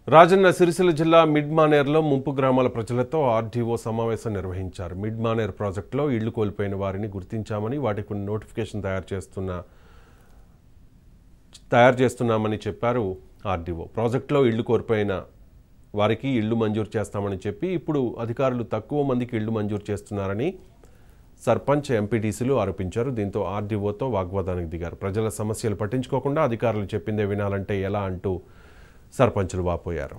రాజన్న సిరిసిల్ల జిల్లా మిడ్ మానేర్లో ముంపు గ్రామాల ప్రజలతో ఆర్డీఓ సమావేశం నిర్వహించారు మిడ్ మానేర్ ప్రాజెక్టులో ఇళ్లు కోల్పోయిన వారిని గుర్తించామని వాటికి నోటిఫికేషన్ తయారు చేస్తున్న తయారు చేస్తున్నామని చెప్పారు ఆర్డీఓ ప్రాజెక్టులో ఇళ్లు కోల్పోయిన వారికి ఇళ్లు మంజూరు చేస్తామని చెప్పి ఇప్పుడు అధికారులు తక్కువ మందికి ఇళ్లు మంజూరు చేస్తున్నారని సర్పంచ్ ఎంపీటీసీలు ఆరోపించారు దీంతో ఆర్డీఓతో వాగ్వాదానికి దిగారు ప్రజల సమస్యలు పట్టించుకోకుండా అధికారులు చెప్పిందే వినాలంటే ఎలా అంటూ సర్పంచులు వాపోయారు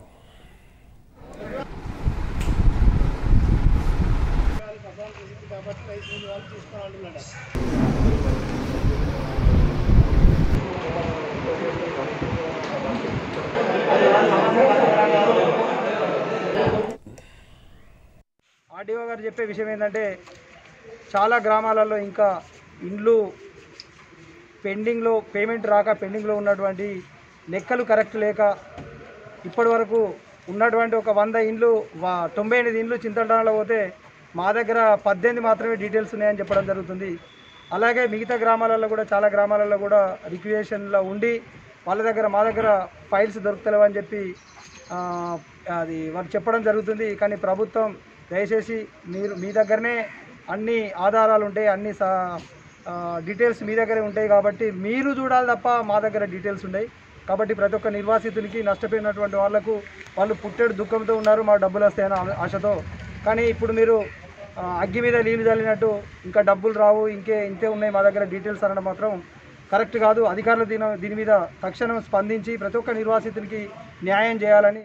ఆర్డీఓ గారు చెప్పే విషయం ఏంటంటే చాలా గ్రామాలలో ఇంకా ఇండ్లు పెండింగ్లో పేమెంట్ రాక పెండింగ్లో ఉన్నటువంటి లెక్కలు కరెక్ట్ లేక ఇప్పటి వరకు ఉన్నటువంటి ఒక వంద ఇండ్లు వా- తొంభై ఎనిమిది ఇండ్లు చింతటాలలో పోతే మా దగ్గర పద్దెనిమిది మాత్రమే డీటెయిల్స్ ఉన్నాయని చెప్పడం జరుగుతుంది అలాగే మిగతా గ్రామాలలో కూడా చాలా గ్రామాలలో కూడా రిక్రియేషన్లో ఉండి వాళ్ళ దగ్గర మా దగ్గర ఫైల్స్ దొరుకుతలేవు అని చెప్పి ఆ, అది వారు చెప్పడం జరుగుతుంది కానీ ప్రభుత్వం దయచేసి మీరు మీ దగ్గరనే అన్ని ఆధారాలు ఉంటాయి అన్ని సా ఆ, డీటెయిల్స్ మీ దగ్గరే ఉంటాయి కాబట్టి మీరు చూడాలి తప్ప మా దగ్గర డీటెయిల్స్ ఉన్నాయి కాబట్టి ప్రతి ఒక్క నిర్వాసితునికి నష్టపోయినటువంటి వాళ్ళకు వాళ్ళు పుట్టెడు దుఃఖంతో ఉన్నారు మా డబ్బులు వస్తాయని ఆ- ఆశతో కానీ ఇప్పుడు మీరు ఆ, అగ్గి మీద నీళ్లు చల్లినట్టు ఇంకా డబ్బులు రావు ఇంకే ఇంతే ఉన్నాయి మా దగ్గర డీటెయిల్స్ అనడం మాత్రం కరెక్ట్ కాదు అధికారులు దీని దీని మీద తక్షణం స్పందించి ప్రతి ఒక్క నిర్వాసితునికి న్యాయం చేయాలని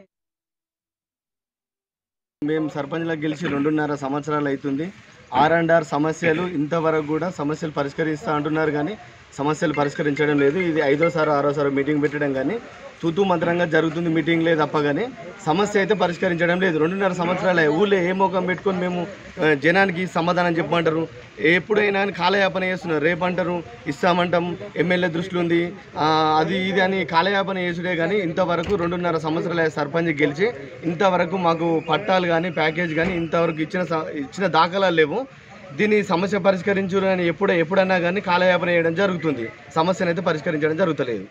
మేము సర్పంచ్లకు గెలిచి రెండున్నర సంవత్సరాలు అవుతుంది ఆర్ అండ్ ఆర్ సమస్యలు ఇంతవరకు కూడా సమస్యలు పరిష్కరిస్తా అంటున్నారు కానీ సమస్యలు పరిష్కరించడం లేదు ఇది ఐదోసారి ఆరోసారి మీటింగ్ పెట్టడం కానీ తూతూ మంత్రంగా జరుగుతుంది మీటింగ్లే తప్ప కానీ సమస్య అయితే పరిష్కరించడం లేదు రెండున్నర సంవత్సరాలే ఊళ్ళో ఏ మోకం పెట్టుకొని మేము ఆ, జనానికి సమాధానం చెప్పమంటారు ఎప్పుడైనా అని కాలయాపన చేస్తున్నారు రేపంటారు ఇస్తామంటాం ఎమ్మెల్యే దృష్టిలో ఉంది ఆ, అది ఇది అని కాలయాపన చేసుడే కానీ ఇంతవరకు రెండున్నర సంవత్సరాల సర్పంచ్ గెలిచి ఇంతవరకు మాకు పట్టాలు కానీ ప్యాకేజ్ కానీ ఇంతవరకు ఇచ్చిన స- ఇచ్చిన దాఖలాలు లేవు దీన్ని సమస్య పరిష్కరించురు అని ఎప్పుడు ఎప్పుడన్నా కానీ కాలయాపన చేయడం జరుగుతుంది సమస్యను అయితే పరిష్కరించడం జరుగుతలేదు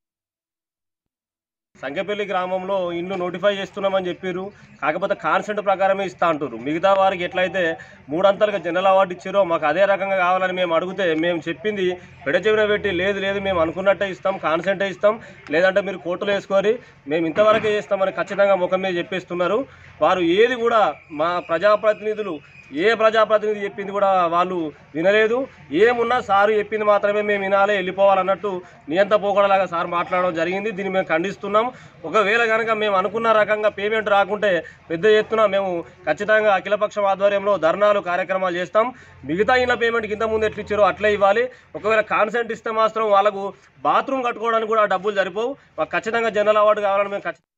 సంఖ్యపల్లి గ్రామంలో ఇండ్లు నోటిఫై చేస్తున్నామని చెప్పారు కాకపోతే కాన్సెంట్ ప్రకారమే ఇస్తా అంటారు మిగతా వారికి ఎట్లయితే మూడంతలుగా జనరల్ అవార్డు ఇచ్చారో మాకు అదే రకంగా కావాలని మేము అడిగితే మేము చెప్పింది పెడచెవిన పెట్టి లేదు లేదు మేము అనుకున్నట్టే ఇస్తాం కాన్సెంటే ఇస్తాం లేదంటే మీరు కోర్టులో వేసుకొని మేము ఇంతవరకే చేస్తామని ఖచ్చితంగా ముఖం మీద చెప్పేస్తున్నారు వారు ఏది కూడా మా ప్రజాప్రతినిధులు ఏ ప్రజాప్రతినిధి చెప్పింది కూడా వాళ్ళు వినలేదు ఏమున్నా సారు చెప్పింది మాత్రమే మేము వినాలి వెళ్ళిపోవాలన్నట్టు నియంత పోకడలాగా సార్ మాట్లాడడం జరిగింది దీన్ని మేము ఖండిస్తున్నాం ఒకవేళ కనుక మేము అనుకున్న రకంగా పేమెంట్ రాకుంటే పెద్ద ఎత్తున మేము ఖచ్చితంగా అఖిలపక్షం ఆధ్వర్యంలో ధర్నాలు కార్యక్రమాలు చేస్తాం మిగతా ఇళ్ళ పేమెంట్ కింద ముందు ఎట్లా ఇచ్చారో అట్లే ఇవ్వాలి ఒకవేళ కాన్సెంట్ ఇస్తే మాత్రం వాళ్ళకు బాత్రూమ్ కట్టుకోవడానికి కూడా డబ్బులు సరిపోవు మాకు ఖచ్చితంగా జనరల్ అవార్డు కావాలని మేము ఖచ్చితంగా